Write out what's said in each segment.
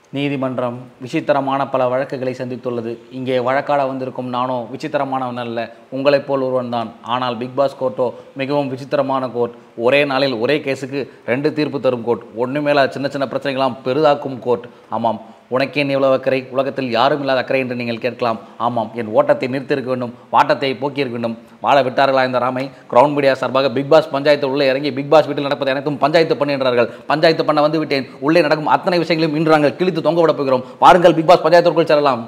நீதிமன்றம் விசித்திரமான பல வழக்குகளை சந்தித்துள்ளது இங்கே வழக்காட வந்திருக்கும் நானோ விசித்திரமானவன் அல்ல உங்களைப் போல் ஒருவன் தான் ஆனால் பிக் பாஸ் கோர்ட்டோ மிகவும் விசித்திரமான கோர்ட் ஒரே நாளில் ஒரே கேஸுக்கு ரெண்டு தீர்ப்பு தரும் கோர்ட் ஒன்று மேலே சின்ன சின்ன பிரச்சனைகளாம் பெரிதாக்கும் கோர்ட் ஆமாம் உனக்கேன் எவ்வளவு அக்கறை உலகத்தில் யாரும் இல்லாத அக்கறை என்று நீங்கள் கேட்கலாம் ஆமாம் என் ஓட்டத்தை நிறுத்தியிருக்க வேண்டும் வாட்டத்தை போக்கியிருக்க வேண்டும் வாழ விட்டார்களா இந்த ராமை கிரவுண்ட் மீடியா சார்பாக பிக் பாஸ் பஞ்சாயத்து உள்ளே இறங்கி பிக் பாஸ் வீட்டில் நடப்பது எனக்கும் பஞ்சாயத்து பண்ணுகின்றார்கள் பஞ்சாயத்து பண்ண வந்து விட்டேன் உள்ளே நடக்கும் அத்தனை விஷயங்களையும் இன்று நாங்கள் கிழித்து தொங்க விட போகிறோம் பாருங்கள் பிக் பாஸ் பஞ்சாயத்திற்குள் செல்லலாம்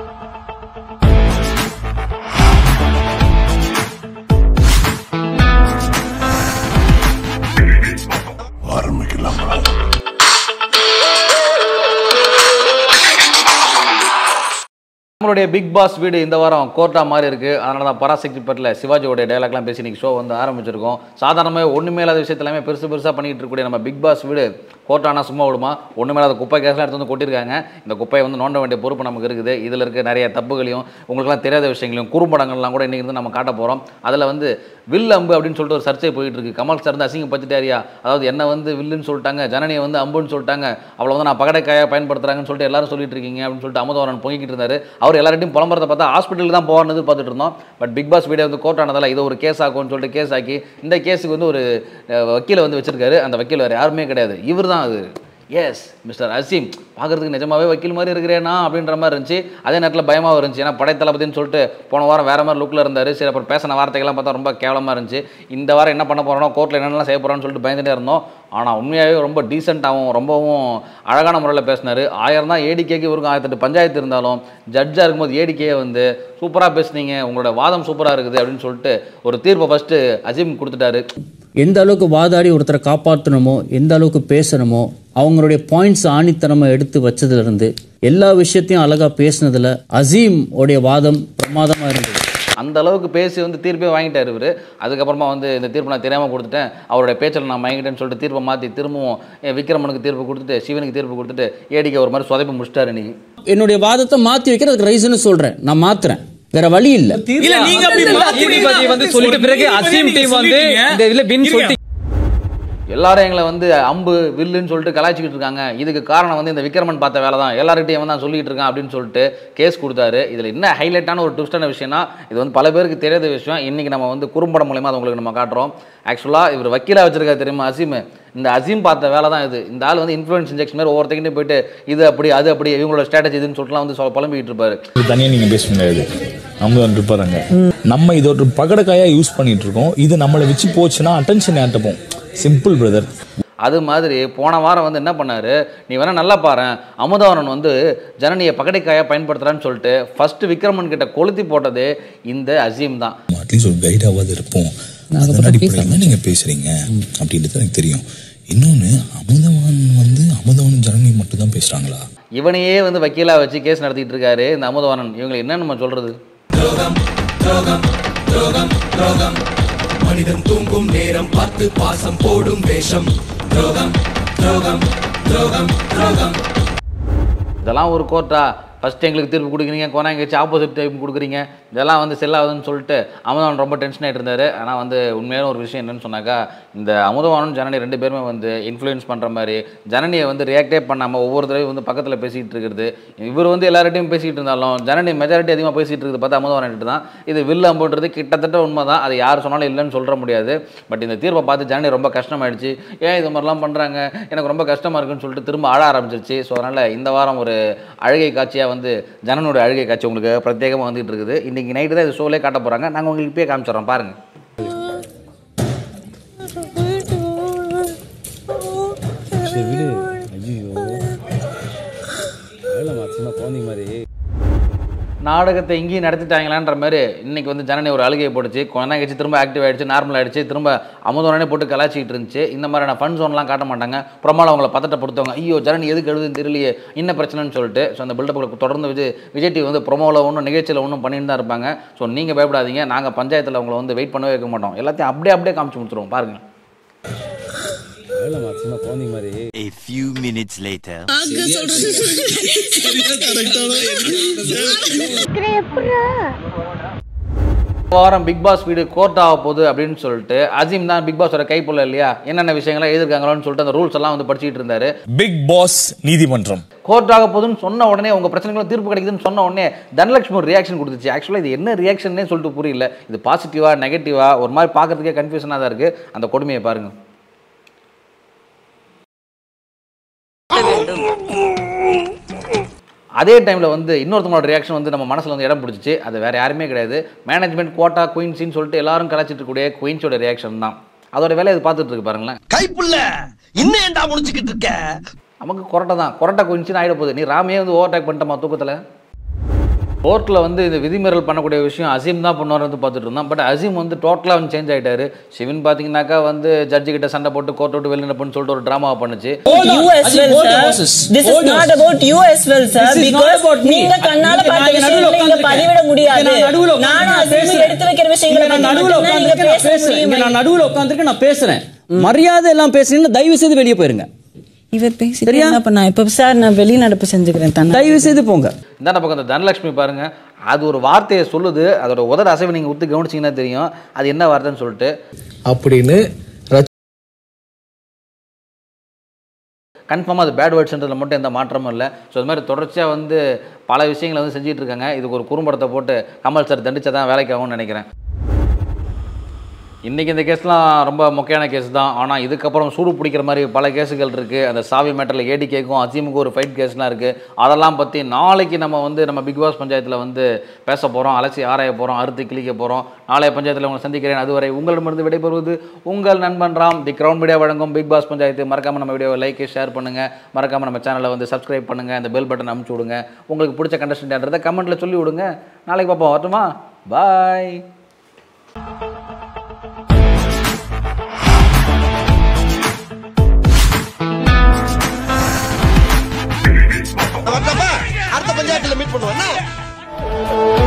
ஆரம்பிக்கலாமா நம்மளுடைய பிக் பாஸ் வீடு இந்த வாரம் கோர்ட்டா மாதிரி இருக்குது அதனால தான் பராசக்தி பட்டில் சிவாஜியோடைய டைலாக்லாம் பேசி இன்னைக்கு ஷோ வந்து ஆரம்பிச்சிருக்கோம் சாதாரணமாக ஒன்றுமே இல்லாத விஷயத்த எல்லாமே பெருசு பெருசாக பண்ணிட்டு இருக்கக்கூடிய நம்ம பிக் பாஸ் வீடு கோர்ட்டானா சும்மா விடுமா ஒன்றுமே இல்லாத குப்பை கேஸ்லாம் எடுத்து வந்து கொட்டியிருக்காங்க இந்த குப்பையை வந்து நோண்ட வேண்டிய பொறுப்பு நமக்கு இருக்குது இதில் இருக்க நிறைய தப்புகளையும் உங்களுக்குலாம் தெரியாத விஷயங்களையும் குறும்படங்கள்லாம் கூட இன்றைக்கி வந்து நம்ம காட்ட போகிறோம் அதில் வந்து வில் அம்பு அப்படின்னு சொல்லிட்டு ஒரு சர்ச்சை போயிட்டு இருக்கு கமல் சார் வந்து அசிங்கப்பட்டுட்டாரியா அதாவது என்ன வந்து வில்லுன்னு சொல்லிட்டாங்க ஜனனியை வந்து அம்புன்னு சொல்லிட்டாங்க அவளை வந்து நான் பகடைக்காயாக பயன்படுத்துறாங்கன்னு சொல்லிட்டு எல்லாரும் சொல்லிட்டு இருக்கீங்க அப்படின்னு சொல்லிட்டு அமுதவரன் பொங்கிட்டு இருந்தாரு அவர் எல்லார்ட்டையும் புலம்புறத பார்த்தா ஹாஸ்பிட்டலுக்கு தான் போவார்னு பார்த்துட்டு இருந்தோம் பட் பிக் பாஸ் வீடியோ வந்து கோர்ட் ஆனதால இது ஒரு கேஸ் ஆகும்னு சொல்லிட்டு கேஸ் ஆக்கி இந்த கேஸுக்கு வந்து ஒரு அஹ், வக்கீலை வந்து வச்சிருக்காரு அந்த வக்கீல் வேறு யாருமே கிடையாது இவர் தான் அது எஸ் மிஸ்டர் அசீம் பார்க்குறதுக்கு நிஜமாவே வக்கீல் மாதிரி இருக்கிறேனா அப்படின்ற மாதிரி இருந்துச்சு அதே நேரத்தில் பயமாக இருந்துச்சு ஏன்னா படை தளபதின்னு சொல்லிட்டு போன வாரம் வேறு மாதிரி லுக்கில் இருந்தார் சரி அப்புறம் பேசின வார்த்தைகள்லாம் பார்த்தா ரொம்ப கேவலமாக இருந்துச்சு இந்த வாரம் என்ன பண்ண போகிறோம் கோர்ட்டில் என்னென்னலாம் செய்ய போகிறோன்னு சொல்லிட்டு பயந்துட்டே இருந்தோம் ஆனால் உண்மையாகவே ரொம்ப டீசெண்டாகவும் ரொம்பவும் அழகான முறையில் பேசினார் ஆயிரம் தான் ஏடிகேக்கு இவருக்கும் ஆயிரத்தெட்டு பஞ்சாயத்து இருந்தாலும் ஜட்ஜாக இருக்கும்போது ஏடிகேயை வந்து சூப்பராக பேசுனீங்க உங்களோட வாதம் சூப்பராக இருக்குது அப்படின்னு சொல்லிட்டு ஒரு தீர்ப்பை ஃபஸ்ட்டு அசீம் கொடுத்துட்டாரு எந்த அளவுக்கு வாதாடி ஒருத்தரை காப்பாற்றணுமோ எந்த அளவுக்கு பேசணுமோ அவங்களுடைய பாயிண்ட்ஸ் ஆணித்தனமாக எடுத்து வச்சதுலேருந்து எல்லா விஷயத்தையும் அழகாக பேசுனதுல அசீம் உடைய வாதம் பிரமாதமாக இருந்தது அந்த அளவுக்கு பேசி வந்து தீர்ப்பே வாங்கிட்டார் இவர் அதுக்கப்புறமா வந்து இந்த தீர்ப்பு நான் தெரியாமல் கொடுத்துட்டேன் அவருடைய பேச்சில் நான் வாங்கிட்டேன்னு சொல்லிட்டு தீர்ப்பை மாற்றி திரும்பவும் என் விக்ரமனுக்கு தீர்ப்பு கொடுத்துட்டு சிவனுக்கு தீர்ப்பு கொடுத்துட்டு ஏடிக்கு ஒரு மாதிரி சொதப்பி முடிச்சிட்டாரு இன்னைக்கு என்னுடைய வாதத்தை மாற்றி வைக்கிறதுக்கு ரைஸ்னு சொல்கிறேன் நான் மாத்துறேன் வேற வழி இல்லை இல்ல நீங்க அப்படி நீதிபதி வந்து சொல்லிட்ட பிறகு அசீம் டீம் வந்து இந்த இதுல பின் சொல்லிட்டு எல்லாரும் எங்களை வந்து அம்பு வில்லுன்னு சொல்லிட்டு கலாய்ச்சிக்கிட்டு இருக்காங்க இதுக்கு காரணம் வந்து இந்த விக்ரமன் பார்த்த வேலை தான் எல்லார்கிட்டையும் வந்து நான் சொல்லிட்டு இருக்கேன் அப்படின்னு சொல்லிட்டு கேஸ் கொடுத்தாரு இதில் என்ன ஹைலைட்டான ஒரு ட்விஸ்டான விஷயம்னா இது வந்து பல பேருக்கு தெரியாத விஷயம் இன்னைக்கு நம்ம வந்து குறும்படம் மூலயமா அதை உங்களுக்கு நம்ம காட்டுறோம் ஆக்சுவலாக இவர் வக்கீலாக வச்சிருக்காரு தெரியுமா அசீம் இந்த அசீம் பார்த்த வேலை தான் இது இந்த ஆள் வந்து இன்ஃப்ளூயன்ஸ் இன்ஜெக்ஷன் மாதிரி ஒவ்வொருத்தங்கிட்டையும் போயிட்டு இது அப்படி அது அப்படி இவங்களோட ஸ்ட்ராட்டஜி இதுன்னு சொல்லிட்டுலாம் வந்து சொ- புலம்பிக்கிட்டு இருப்பாரு இது தனியா நீங்க பேச முடியாது அமுதன் இருப்பாருங்க நம்ம இது ஒரு பகடக்காயா யூஸ் பண்ணிட்டு இருக்கோம் இது நம்மளை வச்சு போச்சுன்னா அட்டென்ஷன் ஏட்டப்போம் சிம்பிள் பிரதர் அது மாதிரி போன வாரம் வந்து என்ன பண்ணாரு நீ வேணா நல்லா பாரு அமுதவரன் வந்து ஜனனியை பகடைக்காயாக பயன்படுத்துறான்னு சொல்லிட்டு ஃபர்ஸ்ட் விக்ரமன் கிட்ட கொளுத்தி போட்டதே இந்த அசீம் தான் அட்லீஸ்ட் ஒரு கைடாவது இருப்போம் அதன் அடிப்படையில் நீங்க பேசுறீங்க அப்படின்றது எனக்கு தெரியும் இன்னொன்னு அமுதவான் வந்து அமுதவான் ஜனனி மட்டும் தான் பேசுறாங்களா இவனையே வந்து வக்கீலா வச்சு கேஸ் நடத்திட்டு இருக்காரு இந்த அமுதவானன் இவங்களை என்ன நம்ம சொல்றது மனிதன் தூங்கும் நேரம் பார்த்து பாசம் போடும் வேஷம் துரோகம் துரோகம் துரோகம் துரோகம் இதெல்லாம் ஒரு கோர்ட்டா ஃபஸ்ட்டு எங்களுக்கு தீர்ப்பு கொடுக்குறீங்க கொனாங்க வச்சு ஆப்போசிட் டைப் கொடுக்குறீங்க இதெல்லாம் வந்து செல்லாதுன்னு சொல்லிட்டு அமுதவான் ரொம்ப டென்ஷன் ஆகிட்டு இருந்தார் ஆனால் வந்து உண்மையான ஒரு விஷயம் என்னன்னு சொன்னாக்கா இந்த அமுதவானும் ஜனனி ரெண்டு பேருமே வந்து இன்ஃப்ளூயன்ஸ் பண்ணுற மாதிரி ஜனனியை வந்து ரியாக்டே பண்ணாமல் ஒவ்வொரு தடவையும் வந்து பக்கத்தில் பேசிகிட்டு இருக்கிறது இவர் வந்து எல்லார்ட்டையும் பேசிகிட்டு இருந்தாலும் ஜனனி மெஜாரிட்டி அதிகமாக பேசிகிட்டு இருக்குது பார்த்தா அமுதவான் தான் இது வில் அம்புன்றது கிட்டத்தட்ட உண்மை தான் அது யார் சொன்னாலும் இல்லைன்னு சொல்ல முடியாது பட் இந்த தீர்ப்பை பார்த்து ஜனனி ரொம்ப கஷ்டமாயிடுச்சு ஏன் இது மாதிரிலாம் பண்ணுறாங்க எனக்கு ரொம்ப கஷ்டமாக இருக்குன்னு சொல்லிட்டு திரும்ப அழ ஆரம்பிச்சிருச்சு ஸோ அதனால் இந்த வாரம் ஒரு அழுகை காட்சியாக வந்து ஜனனோட அழுகை காட்சி உங்களுக்கு பிரத்யேகமாக வந்துட்டு இருக்குது இன்றைக்கி நைட்டு தான் இது ஷோலே காட்ட போகிறாங்க நாங்கள் உங்களுக்கு இப்பயே காமிச்சிடறோம் பாருங்கள் நாடகத்தை இங்கேயும் நடத்திட்டாங்களான்ற மாதிரி இன்னைக்கு வந்து ஜனனி ஒரு அழுகையை போட்டுச்சு கொஞ்ச நேரம் கழிச்சு திரும்ப ஆக்டிவ் ஆயிடுச்சு நார்மல் ஆயிடுச்சு திரும்ப அமுதவனே போட்டு கலாச்சிக்கிட்டு இருந்துச்சு இந்த மாதிரியான ஃபன் ஜோன்லாம் காட்ட மாட்டாங்க பிரமால அவங்கள பதட்டப்படுத்துவாங்க ஐயோ ஜனனி எதுக்கு எழுதுன்னு தெரியலையே என்ன பிரச்சனைன்னு சொல்லிட்டு ஸோ அந்த பில்டப்புகளை தொடர்ந்து விஜய் விஜய் டிவி வந்து ப்ரொமோவில் ஒன்றும் நிகழ்ச்சியில் ஒன்றும் பண்ணிட்டு தான் இருப்பாங்க ஸோ நீங்கள் பயப்படாதீங்க நாங்கள் பஞ்சாயத்தில் அவங்கள வந்து வெயிட் பண்ணவே வைக்க மாட்டோம் எல்லாத்தையும் அப்படியே அப்படியே காமிச்சு கொடுத்துருவோம் பாருங்க A few minutes later. வாரம் பிக் பாஸ் வீடு கோர்ட் ஆக போகுது அப்படின்னு சொல்லிட்டு அசீம் தான் பிக் பாஸோட கைப்புள்ள இல்லையா என்னென்ன விஷயங்கள்லாம் எழுதிருக்காங்களோன்னு சொல்லிட்டு அந்த ரூல்ஸ் எல்லாம் வந்து படிச்சுட்டு இருந்தாரு பிக் பாஸ் நீதிமன்றம் கோர்ட் ஆக போகுதுன்னு சொன்ன உடனே உங்க பிரச்சனைகளும் தீர்ப்பு கிடைக்குதுன்னு சொன்ன உடனே தனலட்சுமி ஒரு ரியாக்ஷன் கொடுத்துச்சு ஆக்சுவலாக இது என்ன ரியாக்ஷன்னே சொல்லிட்டு புரியல இது பாசிட்டிவா நெகட்டிவா ஒரு மாதிரி பார்க்கறதுக்கே கன்ஃபியூஷனாக தான் இருக்கு அந்த கொடுமையை பாருங்க அதே டைமில் வந்து இன்னொருத்தவங்களோட ரியாக்ஷன் வந்து நம்ம மனசில் வந்து இடம் பிடிச்சிச்சு அது வேறு யாருமே கிடையாது மேனேஜ்மெண்ட் கோட்டா குயின்ஸின்னு சொல்லிட்டு எல்லாரும் கலாச்சிட்டு இருக்கக்கூடிய குயின்ஸோட ரியாக்ஷன் தான் அதோட வேலையை அது பார்த்துட்டு இருக்கு பாருங்களேன் கைப்புள்ள இன்னும் ஏன்டா முடிச்சுக்கிட்டு இருக்க நமக்கு கொரட்டை தான் கொரட்டை குயின்ஸின்னு ஆகிட போகுது நீ ராமையே வந்து ஓவர்டேக் பண்ணிட்டமா தூக்கத்தில் கோர்ட்டில் வந்து இந்த விதிமீறல் பண்ணக்கூடிய விஷயம் அசீம் தான் பண்ணுவார் வந்து பார்த்துட்டு இருந்தோம் பட் அசீம் வந்து டோட்டலாக வந்து சேஞ்ச் ஆகிட்டாரு சிவன் பார்த்தீங்கன்னாக்கா வந்து ஜட்ஜு கிட்ட சண்டை போட்டு கோர்ட் விட்டு வெளியே பண்ணு சொல்லிட்டு ஒரு ட்ராமாவை பண்ணுச்சு you as well, sir. This is not about you as well, sir. This is not Because about me. நீங்க கண்ணால இங்க பார்த்த நான் நடுவுல விஷயங்களை இங்க உட்கார்ந்திருக்கேன். பதிவிட முடியாது. இங்க நான் நடுவுல உட்கார்ந்து நானும் நான் அசீமும் பேசுறேன். எடுத்து வைக்கிற விஷயங்களை இங்க நான் பத்தி நடுவுல மட்டும்தான் நீங்க உட்கார்ந்திருக்கேன், நான் பேச பேசுறேன். இங்க முடியும். நான் நடுவுல உட்கார்ந்திருக்கேன், நான் பேசுறேன் மரியாதை எல்லாம் பேசுறீங்கன்னா தயவு செய்து வெளியே போயிருங்க இவர் பேசி சரியா? என்ன பண்ணா இப்ப சார் நான் வெளிநடப்பு செஞ்சுக்கிறேன் தன்னை தயவு செய்து போங்க இந்த பக்கம் இந்த தனலட்சுமி பாருங்க அது ஒரு வார்த்தையை சொல்லுது அதோட உதட அசைவை நீங்கள் ஒத்து கவனிச்சிங்கன்னா தெரியும் அது என்ன வார்த்தைன்னு சொல்லிட்டு அப்படின்னு கன்ஃபார்மாக அது பேட் வேர்ட்ஸ்ன்றதுல மட்டும் எந்த மாற்றமும் இல்லை ஸோ இது மாதிரி தொடர்ச்சியாக வந்து பல விஷயங்களை வந்து செஞ்சுட்டு இருக்காங்க இதுக்கு ஒரு குறும்படத்தை போட்டு கமல் சார் தண்டிச்சா தான் வேலைக்கு ஆகும்னு நினைக்கிறேன் இன்றைக்கி இந்த கேஸ்லாம் ரொம்ப முக்கியமான கேஸ் தான் ஆனால் இதுக்கப்புறம் சூடு பிடிக்கிற மாதிரி பல கேஸுகள் இருக்குது அந்த சாவி மேட்டரில் ஏடி கேக்கும் அசீமுக்கு ஒரு ஃபைட் கேஸ்லாம் இருக்குது அதெல்லாம் பற்றி நாளைக்கு நம்ம வந்து நம்ம பிக் பாஸ் பஞ்சாயத்தில் வந்து பேச போகிறோம் அலசி ஆராய போகிறோம் அறுத்து கிழிக்க போகிறோம் நாளைய பஞ்சாயத்தில் உங்களை சந்திக்கிறேன் அதுவரை உங்களிடமிருந்து விடைபெறுவது உங்கள் நண்பன் ராம் தி கிரவுண்ட் மீடியா வழங்கும் பிக் பாஸ் பஞ்சாயத்து மறக்காமல் நம்ம வீடியோவை லைக் ஷேர் பண்ணுங்கள் மறக்காமல் நம்ம சேனலை வந்து சப்ஸ்கிரைப் பண்ணுங்கள் இந்த பெல் பட்டன் அமுச்சு விடுங்க உங்களுக்கு பிடிச்ச கண்டஸ்டன்ட்ன்றதை கமெண்ட்டில் சொல்லி விடுங்க நாளைக்கு பார்ப்போம் வரட்டுமா பாய் அடுத்த பஞ்சாயத்துல மீட் பண்ணுவோம்